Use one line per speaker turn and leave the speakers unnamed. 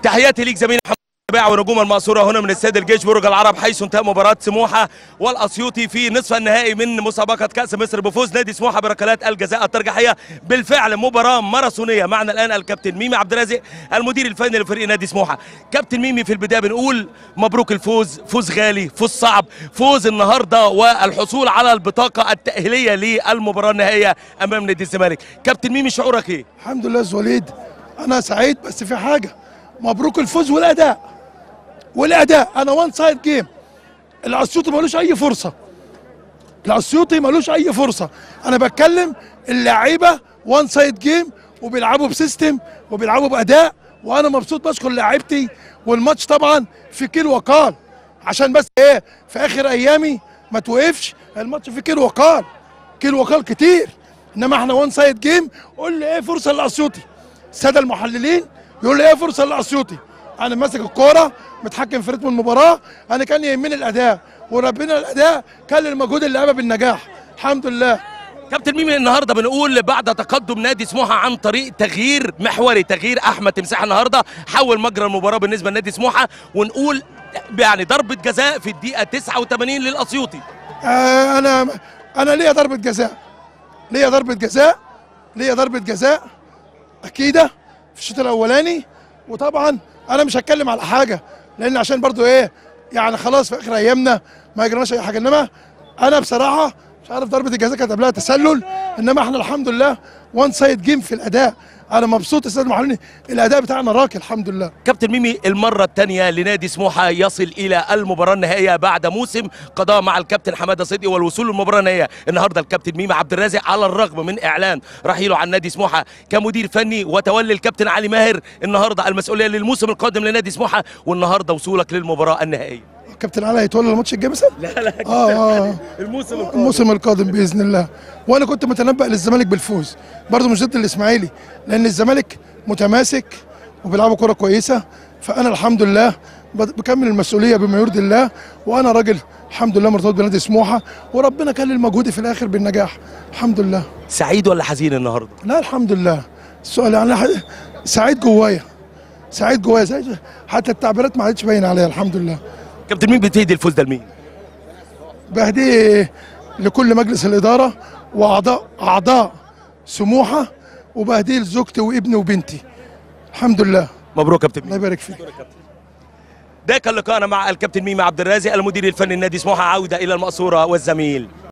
تحياتي ليك زميلي محمد باع ونجوم المقصورة هنا من استاد الجيش برج العرب حيث انتهى مباراة سموحة والأسيوطي في نصف النهائي من مسابقة كأس مصر بفوز نادي سموحة بركلات الجزاء الترجيحية بالفعل مباراة ماراثونية معنا الآن الكابتن ميمي عبد الرازق المدير الفني لفريق نادي سموحة كابتن ميمي في البداية بنقول مبروك الفوز فوز غالي فوز صعب فوز النهاردة والحصول على البطاقة التأهيلية للمباراة النهائية أمام نادي الزمالك كابتن ميمي شعورك إيه؟
الحمد لله يا وليد انا سعيد بس في حاجه مبروك الفوز والاداء والاداء انا وان سايد جيم الاسيوطي ملوش اي فرصه الاسيوطي ملوش اي فرصه انا بتكلم اللعيبه وان سايد جيم وبيلعبوا بسيستم وبيلعبوا باداء وانا مبسوط بشكر لعيبتي والماتش طبعا في كيل وقال عشان بس ايه في اخر ايامي ما توقفش الماتش في كيل وقال كيل وقال كتير انما احنا وان سايد جيم قول لي ايه فرصه للاسيوطي الساده المحللين يقول لي ايه فرصه للاسيوطي انا ماسك الكوره متحكم في رتم المباراه انا كان يهمني الاداء وربنا الاداء كلل مجهود اللعيبه بالنجاح الحمد لله
كابتن ميمي النهارده بنقول بعد تقدم نادي سموحه عن طريق تغيير محوري تغيير احمد تمساح النهارده حول مجرى المباراه بالنسبه لنادي سموحه ونقول يعني ضربه جزاء في الدقيقه 89 للاسيوطي
آه انا انا ليا ضربه جزاء ليا ضربه جزاء ليا ضربه جزاء اكيده في الشوط الاولاني وطبعا انا مش هتكلم على حاجه لان عشان برضو ايه يعني خلاص في اخر ايامنا ما يجرناش اي حاجه انما انا بصراحه مش عارف ضربه الجزاء كانت قبلها تسلل انما احنا الحمد لله وان سايد جيم في الاداء انا مبسوط يا استاذ المحللين الاداء بتاعنا راقي الحمد لله
كابتن ميمي المرة الثانية لنادي سموحة يصل إلى المباراة النهائية بعد موسم قضاء مع الكابتن حمادة صدقي والوصول للمباراة النهائية النهاردة الكابتن ميمي عبد الرازق على الرغم من إعلان رحيله عن نادي سموحة كمدير فني وتولي الكابتن علي ماهر النهاردة المسؤولية للموسم القادم لنادي سموحة والنهاردة وصولك للمباراة النهائية
كابتن علي هيتولى الماتش الجاي مثلا
لا لا
اه اه
الموسم
الموسم القادم باذن الله وانا كنت متنبأ للزمالك بالفوز برضه مش ضد الاسماعيلي لان الزمالك متماسك وبيلعبوا كره كويسه فانا الحمد لله بد- بكمل المسؤوليه بما يرضي الله وانا راجل الحمد لله مرتبط بنادي سموحه وربنا كلل مجهودي في الاخر بالنجاح الحمد لله
سعيد ولا حزين النهاردة؟
لا الحمد لله السؤال يعني ح- سعيد جوايا سعيد جوايا سعيد حتى التعبيرات ما عادتش باينه عليا الحمد لله
كابتن مين بتهدي الفوز ده لمين؟
بهديه لكل مجلس الإدارة وأعضاء أعضاء سموحة وبهديه لزوجتي وابني وبنتي الحمد لله
مبروك كابتن
الله
ميمي
يبارك فيك
ده كان لقاءنا مع الكابتن ميمي عبد الرازق المدير الفني لنادي سموحة عودة إلى المقصورة والزميل